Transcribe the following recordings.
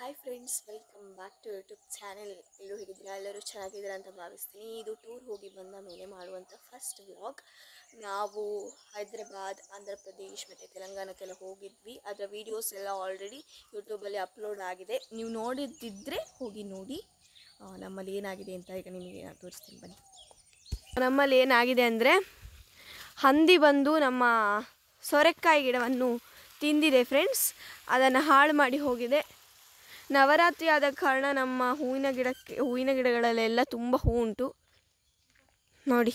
Hi friends welcome back to YouTube channel ಎಲ್ಲರೂ ಹೇಗಿದ್ದೀರಾ ಎಲ್ಲರೂ ಚೆನ್ನಾಗಿದ್ದೀರಾ ಅಂತ ಭಾವಿಸ್ತೀನಿ ಇದು ಟೂರ್ ಹೋಗಿ ಬಂದ ಮೇಲೆ ಮಾಡುವಂಥ ಫಸ್ಟ್ ವ್ಲಾಗ್ ನಾವು ಹೈದ್ರಾಬಾದ್ ಆಂಧ್ರ ಪ್ರದೇಶ್ ಮತ್ತು ತೆಲಂಗಾಣಕ್ಕೆಲ್ಲ ಹೋಗಿದ್ವಿ ಅದರ ವೀಡಿಯೋಸ್ ಎಲ್ಲ ಆಲ್ರೆಡಿ ಯೂಟ್ಯೂಬಲ್ಲಿ ಅಪ್ಲೋಡ್ ಆಗಿದೆ ನೀವು ನೋಡಿದ್ದಿದ್ರೆ ಹೋಗಿ ನೋಡಿ ಆ, ನಮ್ಮಲ್ಲಿ ಏನಾಗಿದೆ ಅಂತ ಈಗ ನಿಮಗೆ ನಾನು ತೋರಿಸ್ತೀನಿ ಬನ್ನಿ ನಮ್ಮಲ್ಲಿ ಏನಾಗಿದೆ ಅಂದರೆ ಹಂದಿ ಬಂದು ನಮ್ಮ ಸೊರೆಕಾಯಿ ಗಿಡವನ್ನು ತಿಂದಿದೆ ಫ್ರೆಂಡ್ಸ್ ಅದನ್ನು ಹಾಳು ಮಾಡಿ ಹೋಗಿದೆ ನವರಾತ್ರಿ ಆದ ಕಾರಣ ನಮ್ಮ ಹೂವಿನ ಗಿಡಕ್ಕೆ ಹೂವಿನ ಗಿಡಗಳಲ್ಲೆಲ್ಲ ತುಂಬ ಹೂ ಉಂಟು ನೋಡಿ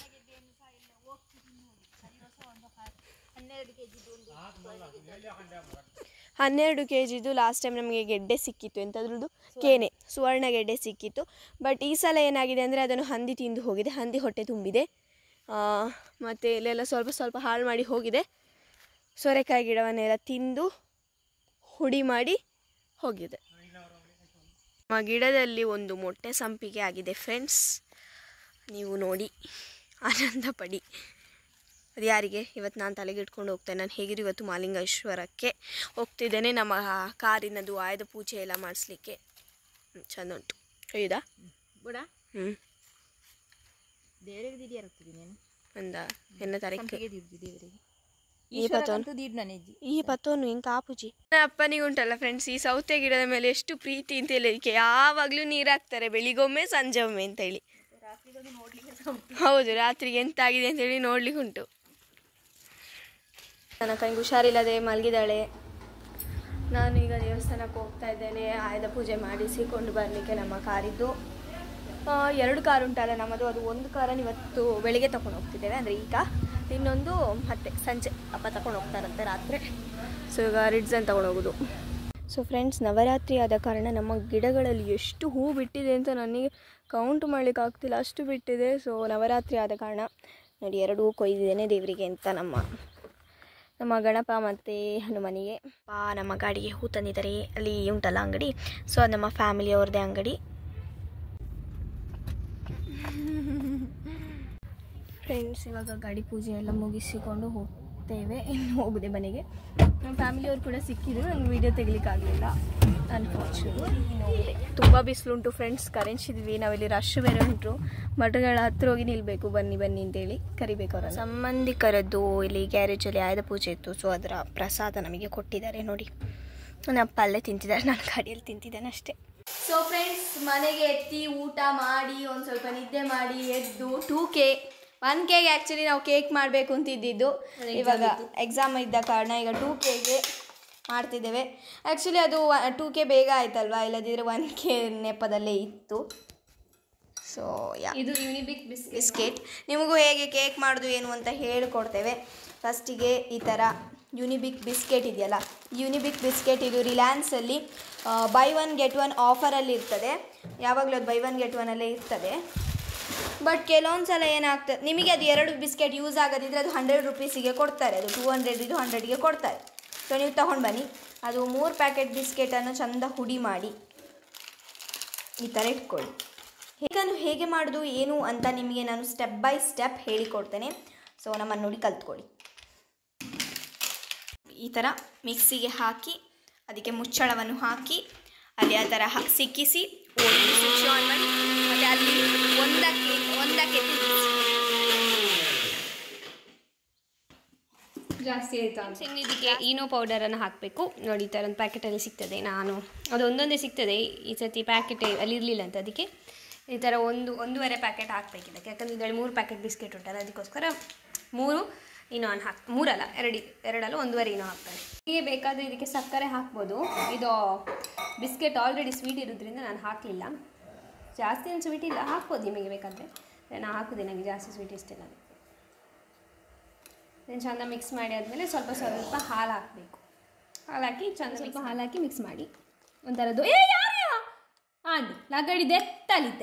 ಹನ್ನೆರಡು ಕೆ ಜಿದು ಲಾಸ್ಟ್ ಟೈಮ್ ನಮಗೆ ಗೆಡ್ಡೆ ಸಿಕ್ಕಿತ್ತು ಎಂಥದ್ರದ್ದು ಕೇನೆ ಸುವರ್ಣ ಗೆಡ್ಡೆ ಸಿಕ್ಕಿತ್ತು ಬಟ್ ಈ ಸಲ ಏನಾಗಿದೆ ಅಂದರೆ ಅದನ್ನು ಹಂದಿ ತಿಂದು ಹೋಗಿದೆ ಹಂದಿ ಹೊಟ್ಟೆ ತುಂಬಿದೆ ಮತ್ತು ಇಲ್ಲೆಲ್ಲ ಸ್ವಲ್ಪ ಸ್ವಲ್ಪ ಹಾಳು ಮಾಡಿ ಹೋಗಿದೆ ಸೋರೆಕಾಯಿ ಗಿಡವನ್ನೆಲ್ಲ ತಿಂದು ಹುಡಿ ಮಾಡಿ ಹೋಗಿದೆ ನಮ್ಮ ಗಿಡದಲ್ಲಿ ಒಂದು ಮೊಟ್ಟೆ ಸಂಪಿಗೆ ಆಗಿದೆ ಫ್ರೆಂಡ್ಸ್ ನೀವು ನೋಡಿ ಆನಂದ ಪಡಿ ಅದು ಯಾರಿಗೆ ಇವತ್ತು ನಾನು ತಲೆಗೆ ಇಟ್ಕೊಂಡು ಹೋಗ್ತೇನೆ ನಾನು ಹೇಗಿರು ಇವತ್ತು ಮಾಲಿಂಗೇಶ್ವರಕ್ಕೆ ಹೋಗ್ತಿದ್ದೇನೆ ನಮ್ಮ ಕಾರಿನದು ಆಯ್ದ ಪೂಜೆ ಎಲ್ಲ ಮಾಡಿಸ್ಲಿಕ್ಕೆ ಹ್ಮ್, ಚಂದ ಉಂಟು ಹೌದಾ ಬುಡ ಹ್ಞೂ ದೇವರಿಗೆ ದಿಡಿ ಇರುತ್ತದೆ ನೀನು ಅಂದ ಎನ್ನ ತಾರೀಕು ಸಂಪಿಗೆ ದಿಡ್ದು ದೇವರಿಗೆ ಈ ಪತೋನ್? ಈಶ್ವರಕ್ಕಂತೂ ದಿಡ್ ನನೆಜ್ಜಿ ಈ ಪತ್ತೋನು ಹಿಂಗೆ ಕಾಪುಜಿ ನನ್ನ ಅಪ್ಪನಿಗೆ ಉಂಟಲ್ಲ ಫ್ರೆಂಡ್ಸ್ ಈ ಸೌತೆ ಗಿಡದ ಮೇಲೆ ಎಷ್ಟು ಪ್ರೀತಿ ಅಂತ ಹೇಳಿ ಇದಕ್ಕೆ ಯಾವಾಗಲೂ ನೀರು ಹಾಕ್ತಾರೆ ಬೆಳಿಗೊಮ್ಮೆ ಸಂಜೆ ಒಮ್ಮೆ ಅಂತೇಳಿ ಹೌದು ರಾತ್ರಿಗೆ ಎಂತಾಗಿದೆ ಅಂತೇಳಿ ನೋಡ್ಲಿಕ್ಕೆ ಉಂಟು ನನ್ನ ಕೈಗೆ ಹುಷಾರಿಲ್ಲದೆ ಮಲಗಿದಾಳೆ ನಾನು ಈಗ ದೇವಸ್ಥಾನಕ್ಕೆ ಹೋಗ್ತಾ ಇದ್ದೇನೆ ಆಯುಧ ಪೂಜೆ ಮಾಡಿಸಿಕೊಂಡು ಬರಲಿಕ್ಕೆ ನಮ್ಮ ಕಾರಿದ್ದು ಆ, ಎರಡು ಕಾರ್ ಉಂಟಲ್ಲ ನಮ್ಮದು ಅದು ಒಂದು ಕಾರನ್ನು ಇವತ್ತು ಬೆಳಿಗ್ಗೆ ತಗೊಂಡು ಹೋಗ್ತಿದ್ದೇವೆ ಅಂದರೆ ಈಗ ಇನ್ನೊಂದು ಮತ್ತೆ ಸಂಜೆ ಅಪ್ಪ ತಗೊಂಡು ಹೋಗ್ತಾರಂತೆ ರಾತ್ರಿ ಸೊ ಈಗ ರಿಡ್ಸನ್ ತಗೊಂಡು ಹೋಗೋದು ಸೊ ಫ್ರೆಂಡ್ಸ್ ನವರಾತ್ರಿ ಆದ ಕಾರಣ ನಮ್ಮ ಗಿಡಗಳಲ್ಲಿ ಎಷ್ಟು ಹೂ ಬಿಟ್ಟಿದೆ ಅಂತ ನನಗೆ ಕೌಂಟ್ ಮಾಡ್ಲಿಕ್ಕೆ ಆಗ್ತಿಲ್ಲ ಅಷ್ಟು ಬಿಟ್ಟಿದೆ ಸೊ ನವರಾತ್ರಿ ಆದ ಕಾರಣ ನೋಡಿ ಎರಡು ಹೂ ಕೊಯ್ದಿದ್ದೇನೆ ದೇವರಿಗೆ ಅಂತ ನಮ್ಮ ನಮ್ಮ ಗಣಪ ಮತ್ತು ಹನುಮನಿಗೆ ಪಾ ನಮ್ಮ ಗಾಡಿಗೆ ಹೂ ತಂದಿದ್ದಾರೆ ಅಲ್ಲಿ ಉಂಟಲ್ಲ ಅಂಗಡಿ ಸೊ ಅದು ನಮ್ಮ ಫ್ಯಾಮಿಲಿಯವ್ರದ್ದೇ ಅಂಗಡಿ ಫ್ರೆಂಡ್ಸ್ ಇವಾಗ ಗಾಡಿ ಪೂಜೆ ಎಲ್ಲ ಮುಗಿಸಿಕೊಂಡು ಹೋಗ್ತೇವೆ ಇನ್ನು ಹೋಗುದೆ ಮನೆಗೆ ನಮ್ಮ ಫ್ಯಾಮಿಲಿಯವ್ರು ಕೂಡ ಸಿಕ್ಕಿದ್ರು ನಂಗೆ ವೀಡಿಯೋ ತೆಗಿಲಿಕ್ಕಾಗಲಿಲ್ಲ ಅನ್ಫಾರ್ಚುನೇಟ್ಲಿ ಹೋಗಿದೆ ತುಂಬ ಬಿಸಿಲುಂಟು ಫ್ರೆಂಡ್ಸ್ ಕರೆನ್ಸಿದ್ವಿ ನಾವಿಲ್ಲಿ ರಶ್ ಬೇರೆ ಉಂಟು ಮಠಗಳ ಹತ್ರ ಹೋಗಿ ನಿಲ್ಲಬೇಕು ಬನ್ನಿ ಬನ್ನಿ ಅಂತೇಳಿ ಕರಿಬೇಕು ಅವರ ಸಂಬಂಧಿಕರದ್ದು ಇಲ್ಲಿ ಗ್ಯಾರೇಜಲ್ಲಿ ಆಯ್ದ ಪೂಜೆ ಇತ್ತು ಸೊ ಅದರ ಪ್ರಸಾದ ನಮಗೆ ಕೊಟ್ಟಿದ್ದಾರೆ ನೋಡಿ ನನ್ನ ಅಪ್ಪ ಅಲ್ಲೇ ತಿಂತಿದ್ದಾರೆ ನಾನು ಗಾಡಿಯಲ್ಲಿ ತಿಂತಿದ್ದೇನೆ ಅಷ್ಟೇ ಸೊ ಫ್ರೆಂಡ್ಸ್ ಮನೆಗೆ ಎತ್ತಿ ಊಟ ಮಾಡಿ ಒಂದು ಸ್ವಲ್ಪ ನಿದ್ದೆ ಮಾಡಿ ಎದ್ದು ಟೂ ಕೆ ಒನ್ ಕೆಗೆ ಆ್ಯಕ್ಚುಲಿ ನಾವು ಕೇಕ್ ಮಾಡಬೇಕು ಅಂತಿದ್ದಿದ್ದು ಇವಾಗ ಎಕ್ಸಾಮ್ ಇದ್ದ ಕಾರಣ ಈಗ ಟೂ ಕೆಗೆ ಮಾಡ್ತಿದ್ದೇವೆ ಆ್ಯಕ್ಚುಲಿ ಅದು ಟೂ ಕೆ ಬೇಗ ಆಯ್ತಲ್ವಾ ಇಲ್ಲದಿದ್ದರೆ ಒನ್ ಕೆ ನೆಪದಲ್ಲೇ ಇತ್ತು ಸೊ ಯಾ ಇದು ಯುನಿಬಿಕ್ ಬಿಸ್ ಬಿಸ್ಕೆಟ್ ನಿಮಗೂ ಹೇಗೆ ಕೇಕ್ ಮಾಡೋದು ಏನು ಅಂತ ಹೇಳಿಕೊಡ್ತೇವೆ ಫಸ್ಟಿಗೆ ಈ ಥರ ಯುನಿಬಿಕ್ ಬಿಸ್ಕೆಟ್ ಇದೆಯಲ್ಲ ಯುನಿಬಿಕ್ ಬಿಸ್ಕೆಟ್ ಇದು ರಿಲಯನ್ಸಲ್ಲಿ ಬೈ ಒನ್ ಗೆಟ್ ಒನ್ ಆಫರಲ್ಲಿ ಇರ್ತದೆ ಯಾವಾಗಲೂ ಅದು ಬೈ ಒನ್ ಗೆಟ್ ಒನ್ನಲ್ಲೇ ಇರ್ತದೆ ಬಟ್ ಕೆಲವೊಂದು ಸಲ ಏನಾಗ್ತದೆ ನಿಮಗೆ ಅದು ಎರಡು ಬಿಸ್ಕೆಟ್ ಯೂಸ್ ಆಗೋದಿದ್ರೆ ಅದು ಹಂಡ್ರೆಡ್ ರುಪೀಸಿಗೆ ಕೊಡ್ತಾರೆ ಅದು ಟೂ ಹಂಡ್ರೆಡ್ ಇದು ಹಂಡ್ರೆಡ್ಗೆ ಕೊಡ್ತಾರೆ ಸೊ ನೀವು ತೊಗೊಂಡು ಬನ್ನಿ ಅದು ಮೂರು ಪ್ಯಾಕೆಟ್ ಬಿಸ್ಕೆಟನ್ನು ಚಂದ ಹುಡಿ ಮಾಡಿ ಈ ಥರ ಇಟ್ಕೊಳ್ಳಿ ಹೇಗನ್ನು ಹೇಗೆ ಮಾಡೋದು ಏನು ಅಂತ ನಿಮಗೆ ನಾನು ಸ್ಟೆಪ್ ಬೈ ಸ್ಟೆಪ್ ಹೇಳಿಕೊಡ್ತೇನೆ ಸೊ ನಮ್ಮನ್ನು ನೋಡಿ ಕಲ್ತ್ಕೊಳ್ಳಿ ಈ ಥರ ಮಿಕ್ಸಿಗೆ ಹಾಕಿ ಅದಕ್ಕೆ ಮುಚ್ಚಳವನ್ನು ಹಾಕಿ ಅಲ್ಲಿ ಆ ಥರ ಹಾ- ಸಿಕ್ಕಿಸಿ ಓಡಿ ಸ್ವಿಚ್ ಆನ್ ಮಾಡಿ ಮತ್ತು ಅಲ್ಲಿ ಒಂದಕ್ಕೆ ಒಂದಕ್ಕೆ ತಿರುಗಿಸಿ. ಜಾಸ್ತಿ ಆಯ್ತು ಅಂತ ಇನ್ನು ಇದಕ್ಕೆ ಈನೋ ಪೌಡರನ್ನು ಹಾಕಬೇಕು ನೋಡಿ ಈ ಥರ ಒಂದು ಪ್ಯಾಕೆಟಲ್ಲಿ ಸಿಗ್ತದೆ ನಾನು ಅದು ಒಂದೊಂದೇ ಸಿಗ್ತದೆ ಈ ಸತಿ ಪ್ಯಾಕೆಟ್ ಅಲ್ಲಿ ಇರಲಿಲ್ಲ ಅಂತ ಅದಕ್ಕೆ ಈ ಥರ ಒಂದು ಒಂದೂವರೆ ಪ್ಯಾಕೆಟ್ ಹಾಕಬೇಕು ಇದಕ್ಕೆ ಯಾಕಂದರೆ ಇದರಲ್ಲಿ ಮೂರು ಪ್ಯಾಕೆಟ್ ಬಿಸ್ಕೆಟ್ ಉಂಟಲ್ಲ ಅದಕ್ಕೋಸ್ಕರ ಮೂರು ಇನೋ ಅನ್ನು ಹಾಕ್ ಮೂರಲ್ಲ ಎರಡು ಎರಡಲ್ಲ ಒಂದೂವರೆ ಇನೋ ಹಾಕ್ತಾರೆ ಹೀಗೆ ಬೇಕಾದರೆ ಇದಕ್ಕೆ ಸಕ್ಕರೆ ಹಾಕ್ಬೋದು ಇದು ಬಿಸ್ಕೆಟ್ ಆಲ್ರೆಡಿ ಸ್ವೀಟ್ ಇರೋದ್ರಿಂದ ನಾನು ಹಾಕಲಿಲ್ಲ ಜಾಸ್ತಿ ಏನು ಸ್ವೀಟ್ ಇಲ್ಲ ಹಾಕ್ಬೋದು ನಿಮಗೆ ಬೇಕಾದರೆ ನಾನು ಹಾಕೋದೆ ನನಗೆ ಜಾಸ್ತಿ ಸ್ವೀಟ್ ಇಷ್ಟ ಇಲ್ಲ ಇದನ್ನು ಚಂದ ಮಿಕ್ಸ್ ಮಾಡಿ ಆದಮೇಲೆ ಸ್ವಲ್ಪ ಸ್ವಲ್ಪ ಹಾಲು ಹಾಕಬೇಕು ಹಾಲು ಹಾಕಿ ಚಂದ ಸ್ವಲ್ಪ ಹಾಲು ಹಾಕಿ ಮಿಕ್ಸ್ ಮಾಡಿ ಒಂಥರದ್ದು ಏ ಯಾರ್ಯ ಆಂಡು ಲಗಡಿ ದೆತ್ತಲಿದ್ದೆ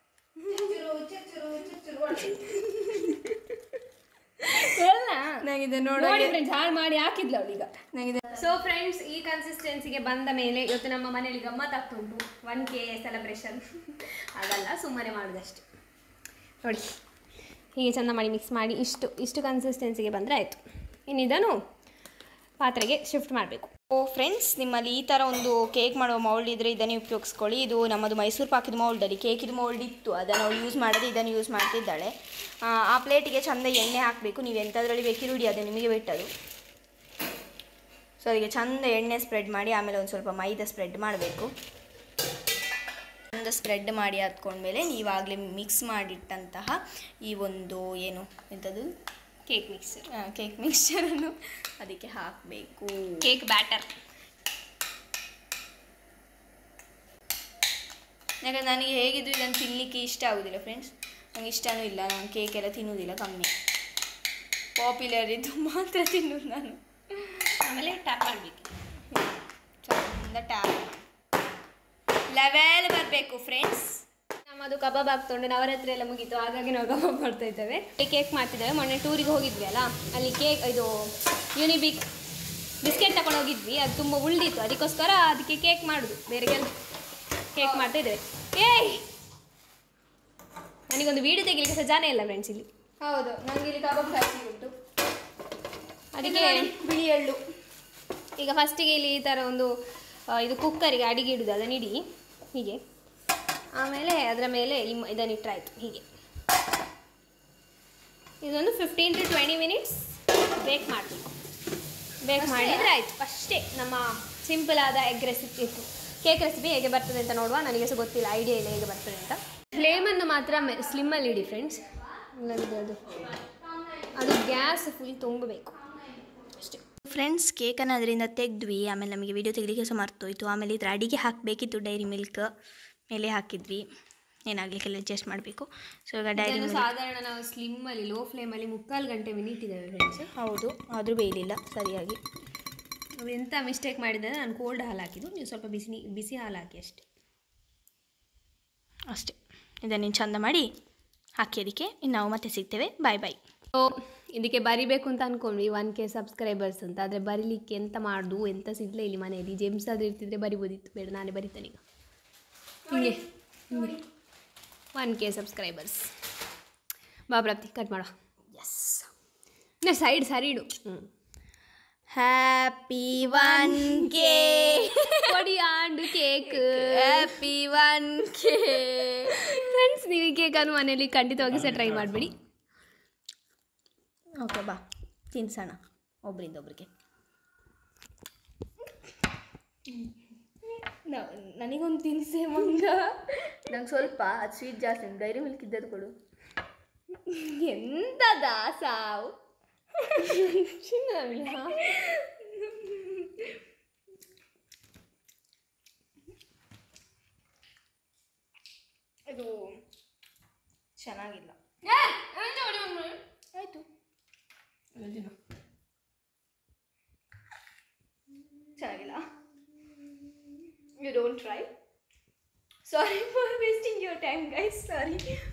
ಎಲ್ಲ ನನಗಿದೆ ನೋಡಿ ನೋಡಿ ಫ್ರೆಂಡ್ಸ್ ಹಾಳು ಮಾಡಿ ಹಾಕಿದ್ಲು ಅವಳೀಗ ನನಗಿದೆ ಸೊ ಫ್ರೆಂಡ್ಸ್ ಈ ಕನ್ಸಿಸ್ಟೆನ್ಸಿಗೆ ಬಂದ ಮೇಲೆ ಇವತ್ತು ನಮ್ಮ ಮನೆಯಲ್ಲಿ ಗಮ್ಮತ್ ಆಗ್ತುಂಟು ಒನ್ ಕೆ ಸೆಲೆಬ್ರೇಷನ್ ಅದಲ್ಲ ಸುಮ್ಮನೆ ಮಾಡೋದಷ್ಟೇ ನೋಡಿ ಹೀಗೆ ಚಂದ ಮಾಡಿ ಮಿಕ್ಸ್ ಮಾಡಿ ಇಷ್ಟು ಇಷ್ಟು ಕನ್ಸಿಸ್ಟೆನ್ಸಿಗೆ ಬಂದರೆ ಆಯಿತು ಇನ್ನು ಇದನ್ನು ಪಾತ್ರೆಗೆ ಶಿಫ್ಟ್ ಮಾಡಬೇಕು ಓ ಫ್ರೆಂಡ್ಸ್ ನಿಮ್ಮಲ್ಲಿ ಈ ಥರ ಒಂದು ಕೇಕ್ ಮಾಡುವ ಮೌಲ್ಡ್ ಇದ್ದರೆ ಇದನ್ನೇ ಉಪಯೋಗಿಸ್ಕೊಳ್ಳಿ ಇದು ನಮ್ಮದು ಮೈಸೂರು ಪಾಕಿದ ಮೌಲ್ಡಲ್ಲಿ ಕೇಕಿದ ಮೌಲ್ಡ್ ಇತ್ತು ಅದನ್ನು ಅವಳು ಯೂಸ್ ಮಾಡೋದು ಇದನ್ನು ಯೂಸ್ ಮಾಡ್ತಿದ್ದಾಳೆ ಆ, ಆ ಪ್ಲೇಟಿಗೆ ಚಂದ ಎಣ್ಣೆ ಹಾಕಬೇಕು ನೀವು ಎಂಥದ್ರಲ್ಲಿ ಬೇಕಿರೋ ರೂಢಿ ಅದು ನಿಮಗೆ ಬಿಟ್ಟದು ಸೊ ಅದಕ್ಕೆ ಚಂದ ಎಣ್ಣೆ ಸ್ಪ್ರೆಡ್ ಮಾಡಿ ಆಮೇಲೆ ಒಂದು ಸ್ವಲ್ಪ ಮೈದಾ ಸ್ಪ್ರೆಡ್ ಮಾಡಬೇಕು ಚಂದ ಸ್ಪ್ರೆಡ್ ಮಾಡಿ ಹಾಕ್ಕೊಂಡ್ಮೇಲೆ ನೀವಾಗಲೇ ಮಿಕ್ಸ್ ಮಾಡಿಟ್ಟಂತಹ ಈ ಒಂದು ಏನು ಎಂಥದ್ದು ಕೇಕ್ ಮಿಕ್ಸರ್ ಕೇಕ್ ಮಿಕ್ಸ್ಚರನ್ನು ಅದಕ್ಕೆ ಹಾಕಬೇಕು ಕೇಕ್ ಬ್ಯಾಟರ್ ಯಾಕಂದ್ರೆ ನನಗೆ ಹೇಗಿದ್ರು ಇದನ್ನು ತಿನ್ನಲಿಕ್ಕೆ ಇಷ್ಟ ಆಗೋದಿಲ್ಲ ಫ್ರೆಂಡ್ಸ್ ನಂಗೆ ಇಷ್ಟನೂ ಇಲ್ಲ ನಾನು ಕೇಕ್ ಎಲ್ಲ ತಿನ್ನುವುದಿಲ್ಲ ಕಮ್ಮಿ ಪಾಪ್ಯುಲರ್ ಇದ್ದು ಮಾತ್ರ ತಿನ್ನೋದು ನಾನು ಆಮೇಲೆ ಟ್ಯಾಪ್ ಮಾಡಬೇಕು ಚಂದ ಟ್ಯಾಪ್ ಲೆವೆಲ್ ಬರಬೇಕು ಫ್ರೆಂಡ್ಸ್ ನಮ್ಮದು ಕಬಾಬ್ ಆಗ್ತೊಂಡು ನವರಾತ್ರಿ ಎಲ್ಲ ಮುಗೀತು ಹಾಗಾಗಿ ನಾವು ಕಬಾಬ್ ಮಾಡ್ತಾ ಇದ್ದೇವೆ ಕೇಕ್ ಮಾಡ್ತಿದ್ದೇವೆ ಮೊನ್ನೆ ಟೂರಿಗೆ ಹೋಗಿದ್ವಿ ಅಲ್ಲ ಅಲ್ಲಿ ಕೇಕ್ ಇದು ಯುನಿಬಿಕ್ ಬಿಸ್ಕೆಟ್ ತಗೊಂಡು ಹೋಗಿದ್ವಿ ಅದು ತುಂಬ ಉಳ್ದಿತ್ತು ಅದಕ್ಕೋಸ್ಕರ ಅದಕ್ಕೆ ಕೇಕ್ ಮಾಡುದು ಬೇರೆ ಕೆಲಸ ಕೇಕ್ ಮಾಡ್ತಾ ಇದ್ದೇವೆ ಏಯ್ ನನಗೊಂದು ವೀಡಿಯೋ ತೆಗಿಲಿಕ್ಕೆ ಸಹ ಜನ ಇಲ್ಲ ಫ್ರೆಂಡ್ಸ್ ಇಲ್ಲಿ ಹೌದು ನನಗೆ ಇಲ್ಲಿ ಕಬಾಬ್ ಜಾಸ್ತಿ ಉಂಟು ಅದಕ್ಕೆ ಬಿಳಿ ಎಳ್ಳು ಈಗ ಫಸ್ಟಿಗೆ ಇಲ್ಲಿ ಈ ಥರ ಒಂದು ಆ, ಇದು ಕುಕ್ಕರಿಗೆ ಅಡಿಗೆ ಇಡುದು ಅದನ್ನ ಇಡಿ ಹೀಗೆ ಆಮೇಲೆ ಅದರ ಮೇಲೆ ಈ ಮ- ಇದನ್ನ ಇಟ್ಟರಾಯ್ತು ಹೀಗೆ ಇದೊಂದು ಫಿಫ್ಟೀನ್ ಟು ಟ್ವೆಂಟಿ ಮಿನಿಟ್ಸ್ ಬೇಕ್ ಮಾಡಬೇಕು ಬೇಕ್ ಮಾಡಿದರೆ ಆಯಿತು ಅಷ್ಟೇ ನಮ್ಮ ಸಿಂಪಲ್ ಆದ ಎಗ್ ರೆಸಿಪಿ ಇತ್ತು ಕೇಕ್ ರೆಸಿಪಿ ಹೇಗೆ ಬರ್ತದೆ ಅಂತ ನೋಡುವ ನನಗೆ ಸಹ ಗೊತ್ತಿಲ್ಲ ಐಡಿಯಾ ಇಲ್ಲ ಹೇಗೆ ಬರ್ತದೆ ಅಂತ ಫ್ಲೇಮನ್ನು ಮಾತ್ರ ಸ್ಲಿಮ್ಮಲ್ಲಿ ಇಡಿ ಫ್ರೆಂಡ್ಸ್ ಇಲ್ಲದಿದ್ದರೆ ಅದು ಅದು ಗ್ಯಾಸ್ ಫುಲ್ ತುಂಬಬೇಕು ಅಷ್ಟೇ ಫ್ರೆಂಡ್ಸ್ ಕೇಕನ್ನು ಅದರಿಂದ ತೆಗೆದ್ವಿ ಆಮೇಲೆ ನಮಗೆ ವಿಡಿಯೋ ತೆಗಲಿಕ್ಕೆ ಸಹ ಮರ್ತೋಯ್ತು ಆಮೇಲೆ ಇದ್ರ ಅಡಿಗೆ ಹಾಕಬೇಕಿತ್ತು ಡೈರಿ ಮಿಲ್ಕ್ ಮೇಲೆ ಹಾಕಿದ್ವಿ ಏನಾಗಲಿಕ್ಕೆಲ್ಲ ಅಡ್ಜಸ್ಟ್ ಮಾಡಬೇಕು ಸೊ ಈಗ ಡೈರಿ ಇದನ್ನು ಮಿಲ್ಕ್ ಸಾಧಾರಣ ನಾವು ಸ್ಲಿಮ್ ಅಲ್ಲಿ ಲೋ ಫ್ಲೇಮ್ ಅಲ್ಲಿ ಮುಕ್ಕಾಲು ಗಂಟೆ ಮಿನಿಟ್ ಇದ್ದೇವೆ ಫ್ರೆಂಡ್ಸ್ ಹೌದು ಆದರೂ ಬೇಯಲಿಲ್ಲ ಸರಿಯಾಗಿ ನಾವು ಎಂತ ಮಿಸ್ಟೇಕ್ ಮಾಡಿದರೆ ನಾನು ಕೋಲ್ಡ್ ಹಾಲು ಹಾಕಿದ್ದು ನೀವು ಸ್ವಲ್ಪ ಬಿಸಿ ನೀ- ಬಿಸಿ ಹಾಲು ಹಾಕಿ ಅಷ್ಟೇ ಅಷ್ಟೇ ಇದನ್ನು ಚಂದ ಮಾಡಿ ಹಾಕಿ ಅದಕ್ಕೆ ಇನ್ನು ನಾವು ಮತ್ತೆ ಸಿಗ್ತೇವೆ ಬಾಯ್ ಬಾಯ್ ಸೊ ಇದಕ್ಕೆ ಬರಿಬೇಕು ಅಂತ ಅನ್ಕೊಂಡ್ವಿ ಒನ್ ಕೆ ಸಬ್ಸ್ಕ್ರೈಬರ್ಸ್ ಅಂತ ಆದರೆ ಬರೀಲಿಕ್ಕೆ ಎಂತ ಮಾಡುದು ಎಂತ ಸಿಗ್ಲೇ ಇಲ್ಲಿ ಮನೆಯಲ್ಲಿ ಜೇಮ್ಸ್ ಅದು ಇರ್ತಿದ್ರೆ ಬರಿಬೋದಿತ್ತು ಬೇಡ ನಾನೇ ಬರಿತೇನೆ ಈಗ ಹಿಂಗೆ ಒನ್ ಕೆ ಸಬ್ಸ್ಕ್ರೈಬರ್ಸ್ ಬಾ ಪ್ರಾಪ್ತಿ ಕಟ್ ಮಾಡ ಎಸ್ ಇಲ್ಲ ಸೈಡ್ ಸರಿ ಇಡು ಹ್ಞೂ ಹ್ಯಾಪಿ ಒನ್ ಕೆ ಕೊಡಿ and cake happy one K friends ನೀವು ಈ ಕೇಕನ್ನು ಮನೆಯಲ್ಲಿ ಖಂಡಿತವಾಗಿ ಸಹ ಟ್ರೈ ಮಾಡಬೇಡಿ ಓಕೆ ಬಾ ತಿನ್ಸೋಣ ಒಬ್ರಿಂದ ಒಬ್ರಿಗೆ ನನಗೊಂದು ತಿನ್ಸೆ ಮಂಗ ನಂಗೆ ಸ್ವಲ್ಪ ಅದು ಸ್ವೀಟ್ ಜಾಸ್ತಿ ಉಂಟು ಡೈರಿ ಮಿಲ್ಕ್ ಇದ್ದದ್ದು ಕೊಡು ಎಂತದ ಸಾವು ಇದು ಚೆನ್ನಾಗಿಲ್ಲ ಆಯಿತು ಚೆನ್ನಾಗಿಲ್ಲ you don't try sorry for wasting your time guys sorry